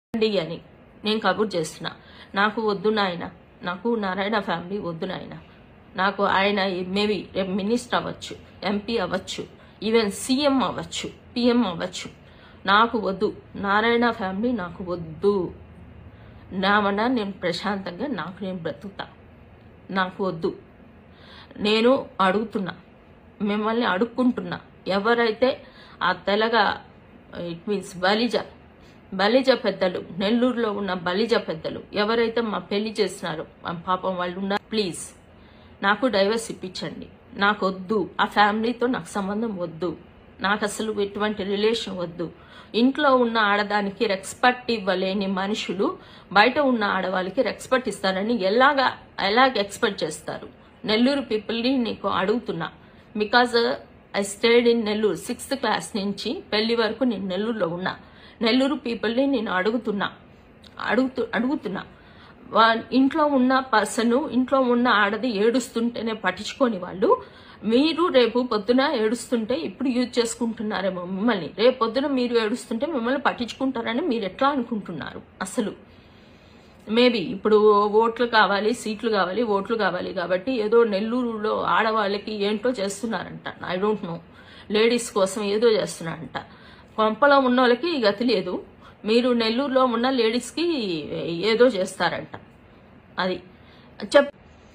రండి అని నేను కబుర్ చేస్తున్నా నాకు వద్దు నాయన నాకు నారాయణ ఫ్యామిలీ వద్దు నాయన నాకు ఆయన మేబీ రేపు మినిస్టర్ అవ్వచ్చు ఎంపీ అవ్వచ్చు ఈవెన్ సీఎం అవ్వచ్చు పిఎం అవ్వచ్చు నాకు వద్దు నారాయణ ఫ్యామిలీ నాకు వద్దు నా వల్ల నేను ప్రశాంతంగా నాకు నేను బ్రతుకుతా నాకు వద్దు నేను అడుగుతున్నా మిమ్మల్ని అడుక్కుంటున్నా ఎవరైతే ఆ తెలగా ఇట్ మీన్స్ బలిజ బలిజ పెద్దలు నెల్లూరులో ఉన్న బలిజ పెద్దలు ఎవరైతే మా పెళ్లి చేస్తున్నారో మా పాపం వాళ్ళు ఉన్నారు ప్లీజ్ నాకు డైవర్స్ ఇప్పించండి నాకు వద్దు ఆ ఫ్యామిలీతో నాకు సంబంధం వద్దు నాకు అసలు ఎటువంటి రిలేషన్ వద్దు ఇంట్లో ఉన్న ఆడదానికి రెస్పెక్ట్ ఇవ్వలేని మనుషులు బయట ఉన్న ఆడవాళ్ళకి రెస్పెక్ట్ ఇస్తారని ఎలాగా ఎలాగ ఎక్స్పెక్ట్ చేస్తారు నెల్లూరు పీపుల్ని నీకు అడుగుతున్నా because I stayed in Nellore sixth class నుంచి పెళ్లి వరకు నేను నెల్లూరులో ఉన్నా నెల్లూరు పీపుల్ని నేను అడుగుతున్నా అడుగుతూ అడుగుతున్నా వా- ఇంట్లో ఉన్న పర్సన్ ఇంట్లో ఉన్న ఆడది ఏడుస్తుంటేనే పట్టించుకొని వాళ్ళు మీరు రేపు పొద్దున ఏడుస్తుంటే ఇప్పుడు యూజ్ చేసుకుంటున్నారేమో మిమ్మల్ని రేపు పొద్దున మీరు ఏడుస్తుంటే మిమ్మల్ని పట్టించుకుంటారని మీరు ఎట్లా అనుకుంటున్నారు అసలు మేబీ ఇప్పుడు ఓట్లు కావాలి సీట్లు కావాలి ఓట్లు కావాలి కాబట్టి ఏదో నెల్లూరులో ఆడవాళ్ళకి ఏంటో చేస్తున్నారంట ఐ డోంట్ నో లేడీస్ కోసం ఏదో చేస్తున్నారంట కొంపలో ఉన్న వాళ్ళకి గతి లేదు మీరు నెల్లూరులో ఉన్న లేడీస్కి ఏదో చేస్తారంట అది చెప్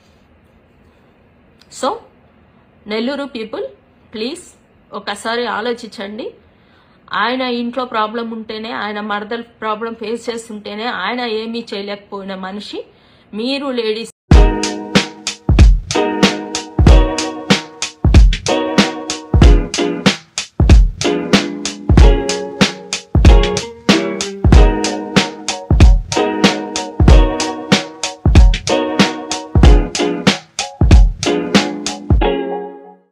సో నెల్లూరు పీపుల్ ప్లీజ్ ఒకసారి ఆలోచించండి ఆయన ఇంట్లో ప్రాబ్లం ఉంటేనే ఆయన మరదల ప్రాబ్లం ఫేస్ చేస్తుంటేనే ఆయన ఏమీ చేయలేకపోయిన మనిషి మీరు లేడీస్